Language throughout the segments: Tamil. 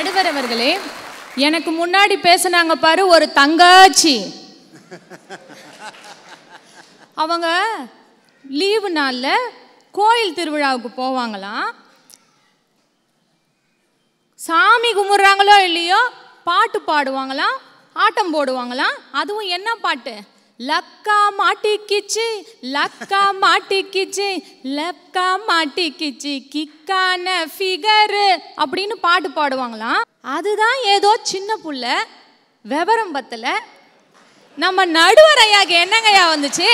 நடுவர் அவர்களே எனக்கு முன்னாடி பேசுனாங்க பாரு ஒரு தங்காச்சி அவங்க லீவு நாளில் கோயில் திருவிழாவுக்கு போவாங்களாம் சாமி கும்பிட்றாங்களோ இல்லையோ பாட்டு பாடுவாங்களாம் ஆட்டம் போடுவாங்களாம் அதுவும் என்ன பாட்டு லக்கா மாட்டிக்கிச்சு லக்கா மாட்டிக்கிச்சு லக்கா மாட்டிக்கிச்சு கிக்கான ஃபிகரு அப்படின்னு பாட்டு பாடுவாங்களாம் அதுதான் ஏதோ சின்ன புள்ள விவரம் பத்தல நம்ம நடுவர் ஐயாக்கு என்னங்கய்யா வந்துச்சு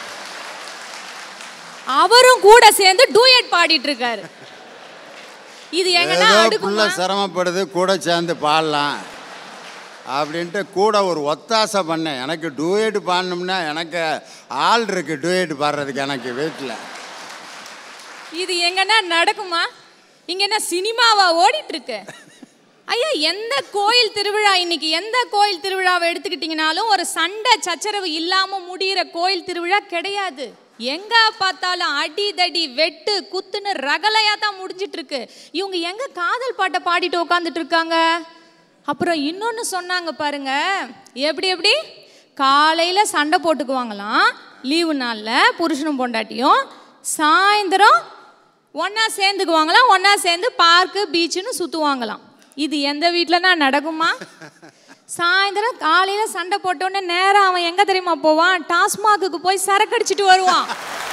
அவரும் கூட சேர்ந்து டூயட் பாடிட்டு இருக்காரு இது எங்கன்னா ஏதோ அடுக்குமா புள்ள சிரமப்படுது கூட சேர்ந்து பாடலாம் அப்படின்ட்டு கூட ஒரு ஒத்தாசை பண்ணேன் எனக்கு டூயட் பாடணும்னா எனக்கு ஆள் இருக்கு டூயட் பாடுறதுக்கு எனக்கு வீட்டில் இது எங்கன்னா நடக்குமா இங்க என்ன சினிமாவா ஓடிட்டு இருக்கு ஐயா எந்த கோயில் திருவிழா இன்னைக்கு எந்த கோயில் திருவிழாவை எடுத்துக்கிட்டிங்கனாலும் ஒரு சண்டை சச்சரவு இல்லாம முடியிற கோயில் திருவிழா கிடையாது எங்க பார்த்தாலும் அடி தடி வெட்டு குத்துன்னு ரகலையா தான் முடிஞ்சிட்டு இருக்கு இவங்க எங்க காதல் பாட்டை பாடிட்டு உட்காந்துட்டு இருக்காங்க அப்புறம் இன்னொன்னு சொன்னாங்க பாருங்க எப்படி எப்படி காலையில சண்டை போட்டுக்குவாங்களாம் லீவு நாள்ல புருஷனும் பொண்டாட்டியும் சாயந்தரம் ஒன்றா சேர்ந்துக்குவாங்களாம் ஒன்றா சேர்ந்து பார்க்கு பீச்சுன்னு சுற்றுவாங்களாம் இது எந்த வீட்டிலனா நடக்குமா சாயந்தரம் காலையில் சண்டை போட்டோன்னே நேரம் அவன் எங்கே தெரியுமா போவான் டாஸ்மாகுக்கு போய் சரக்கு அடிச்சிட்டு வருவான்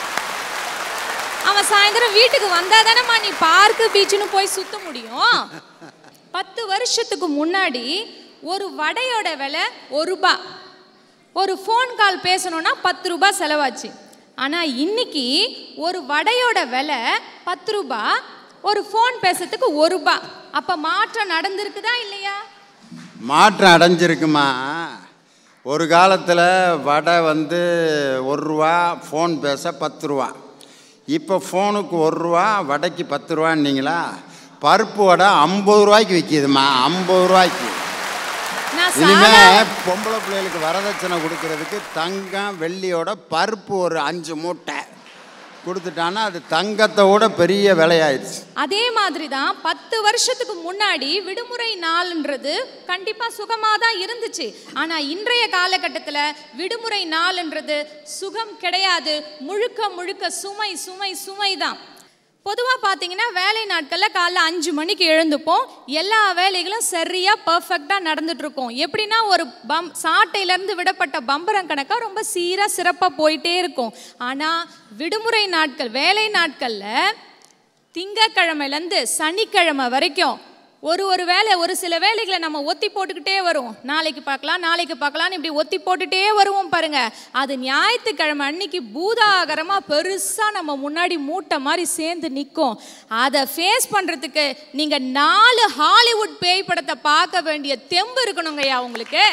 அவன் சாயந்தரம் வீட்டுக்கு வந்தா தானேம்மா நீ பார்க்கு பீச்சுன்னு போய் சுத்த முடியும் பத்து வருஷத்துக்கு முன்னாடி ஒரு வடையோட விலை ஒரு ரூபா ஒரு ஃபோன் கால் பேசணும்னா பத்து ரூபாய் செலவாச்சு ஆனால் இன்னைக்கு ஒரு வடையோட விலை பத்து ரூபாய் ஒரு ஃபோன் பேசுறதுக்கு ஒரு ரூபாய் அப்போ மாற்றம் நடந்திருக்குதா இல்லையா மாற்றம் அடைஞ்சிருக்குமா ஒரு காலத்தில் வடை வந்து ஒரு ரூபா ஃபோன் பேச பத்து ரூபா இப்போ ஃபோனுக்கு ஒரு ரூபா வடைக்கு பத்து ரூபான்னீங்களா பருப்பு வடை ஐம்பது ரூபாய்க்கு விற்கிதுமா ஐம்பது ரூபாய்க்கு நான் இனிமே சாதா பொம்பளை பிள்ளைகளுக்கு வரதட்சணை கொடுக்கறதுக்கு தங்கம் வெள்ளியோட பருப்பு ஒரு அஞ்சு மூட்டை கொடுத்துட்டான்னா அது தங்கத்தை விட பெரிய விலையாயிடுச்சு அதே மாதிரி தான் பத்து வருஷத்துக்கு முன்னாடி விடுமுறை நாள்ன்றது கண்டிப்பாக சுகமாக தான் இருந்துச்சு ஆனால் இன்றைய காலகட்டத்தில் விடுமுறை நாள்ன்றது சுகம் கிடையாது முழுக்க முழுக்க சுமை சுமை சுமை தான் பொதுவாக பார்த்தீங்கன்னா வேலை நாட்களில் காலைல அஞ்சு மணிக்கு எழுந்துப்போம் எல்லா வேலைகளும் சரியாக பர்ஃபெக்டாக நடந்துட்டு இருக்கும் எப்படின்னா ஒரு பம் சாட்டையிலேருந்து விடப்பட்ட பம்பரம் கணக்காக ரொம்ப சீராக சிறப்பாக போயிட்டே இருக்கும் ஆனால் விடுமுறை நாட்கள் வேலை நாட்களில் திங்கக்கிழமையிலேருந்து சனிக்கிழமை வரைக்கும் ஒரு ஒரு வேலை ஒரு சில வேலைகளை நம்ம ஒத்தி போட்டுக்கிட்டே வரும் நாளைக்கு பார்க்கலாம் நாளைக்கு பார்க்கலாம்னு இப்படி ஒத்தி போட்டுட்டே வருவோம் பாருங்க அது ஞாயிற்றுக்கிழமை அன்னைக்கு பூதாகரமாக பெருசாக நம்ம முன்னாடி மூட்டை மாதிரி சேர்ந்து நிற்கும் அதை ஃபேஸ் பண்ணுறதுக்கு நீங்கள் நாலு ஹாலிவுட் பேய் படத்தை பார்க்க வேண்டிய தெம்பு இருக்கணுங்கய்யா உங்களுக்கு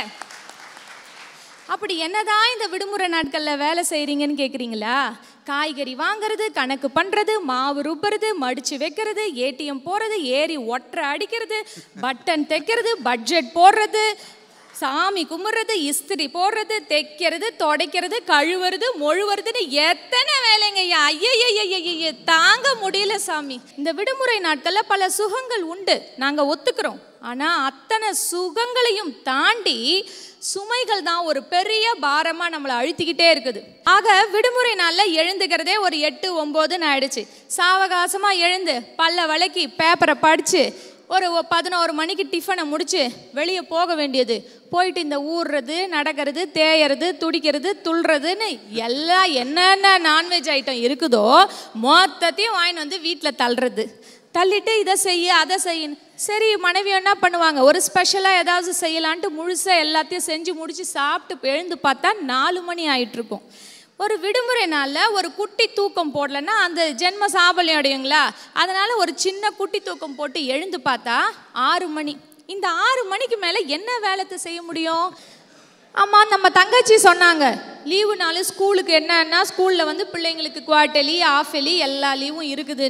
அப்படி என்னதான் இந்த விடுமுறை நாட்களில் வேலை செய்கிறீங்கன்னு கேட்குறீங்களா காய்கறி வாங்குறது கணக்கு பண்ணுறது மாவு ருப்புறது மடித்து வைக்கிறது ஏடிஎம் போகிறது ஏறி ஒற்றை அடிக்கிறது பட்டன் தைக்கிறது பட்ஜெட் போடுறது சாமி கும்பிட்றது இஸ்திரி போடுறது தைக்கிறது துடைக்கிறது கழுவுறது மொழுவுறதுன்னு எத்தனை வேலைங்க ஐயா ஐயய்யய்யய்ய தாங்க முடியல சாமி இந்த விடுமுறை நாட்களில் பல சுகங்கள் உண்டு நாங்கள் ஒத்துக்கிறோம் ஆனால் அத்தனை சுகங்களையும் தாண்டி சுமைகள் தான் ஒரு பெரிய பாரமாக நம்மளை அழுத்திக்கிட்டே இருக்குது ஆக விடுமுறை நாளில் எழுந்துக்கிறதே ஒரு எட்டு ஒம்போதுன்னு ஆயிடுச்சு சாவகாசமாக எழுந்து பல்ல வளைக்கி பேப்பரை படித்து ஒரு ஒ- பதினோரு மணிக்கு டிஃபனை முடிச்சு வெளியே போக வேண்டியது போயிட்டு இந்த ஊறுறது நடக்கிறது தேயறது துடிக்கிறது துள்ளுறதுன்னு எல்லாம் என்னென்ன நான்வெஜ் ஐட்டம் இருக்குதோ மொத்தத்தையும் வாங்கிட்டு வந்து வீட்டில் தள்ளுறது தள்ளிட்டு இதை செய்ய அதை செய்யணும் சரி மனைவி என்ன பண்ணுவாங்க ஒரு ஸ்பெஷலாக ஏதாவது செய்யலான்ட்டு முழுசாக எல்லாத்தையும் செஞ்சு முடிச்சு சாப்பிட்டு எழுந்து பார்த்தா நாலு மணி ஆயிட்டு இருக்கும் ஒரு விடுமுறை நாளில் ஒரு குட்டி தூக்கம் போடலன்னா அந்த ஜென்ம சாபல்யம் அடையுங்களா அதனால ஒரு சின்ன குட்டி தூக்கம் போட்டு எழுந்து பார்த்தா ஆறு மணி இந்த ஆறு மணிக்கு மேலே என்ன வேலைத்தை செய்ய முடியும் ஆமாம் நம்ம தங்கச்சி சொன்னாங்க லீவு நாள் ஸ்கூலுக்கு என்னன்னா ஸ்கூலில் வந்து பிள்ளைங்களுக்கு குவார்ட்டர்லி ஆஃபெலி எல்லா லீவும் இருக்குதுன்னு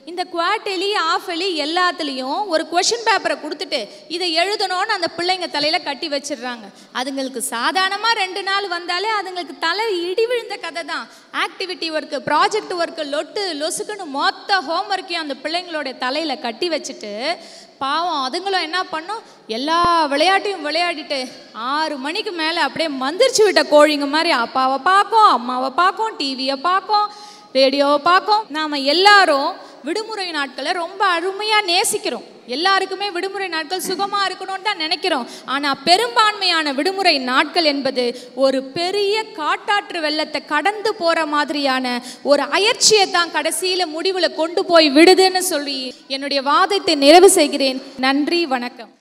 இந்த குவார்டெலி ஆஃபெலி எல்லாத்துலேயும் ஒரு கொஷின் பேப்பரை கொடுத்துட்டு இதை எழுதணும்னு அந்த பிள்ளைங்க தலையில் கட்டி வச்சிடுறாங்க அதுங்களுக்கு சாதாரணமாக ரெண்டு நாள் வந்தாலே அதுங்களுக்கு தலை இடி விழுந்த கதை தான் ஆக்டிவிட்டி ஒர்க்கு ப்ராஜெக்ட் ஒர்க்கு லொட்டு லொசுக்குன்னு மொத்த ஹோம் ஒர்க்கையும் அந்த பிள்ளைங்களோட தலையில் கட்டி வச்சுட்டு பாவம் அதுங்களும் என்ன பண்ணும் எல்லா விளையாட்டையும் விளையாடிட்டு ஆறு மணிக்கு மேலே அப்படியே மந்திரிச்சு விட்ட கோழிங்க மாதிரி அப்பாவை பார்க்கும் அம்மாவை பார்க்கும் டிவியை பார்க்கும் ரேடியோவை பார்க்கும் நாம் எல்லாரும் விடுமுறை நாட்களை ரொம்ப அருமையாக நேசிக்கிறோம் எல்லாருக்குமே விடுமுறை நாட்கள் சுகமாக இருக்கணும்னு தான் நினைக்கிறோம் ஆனால் பெரும்பான்மையான விடுமுறை நாட்கள் என்பது ஒரு பெரிய காட்டாற்று வெள்ளத்தை கடந்து போகிற மாதிரியான ஒரு அயற்சியை தான் கடைசியில் முடிவில் கொண்டு போய் விடுதுன்னு சொல்லி என்னுடைய வாதத்தை நிறைவு செய்கிறேன் நன்றி வணக்கம்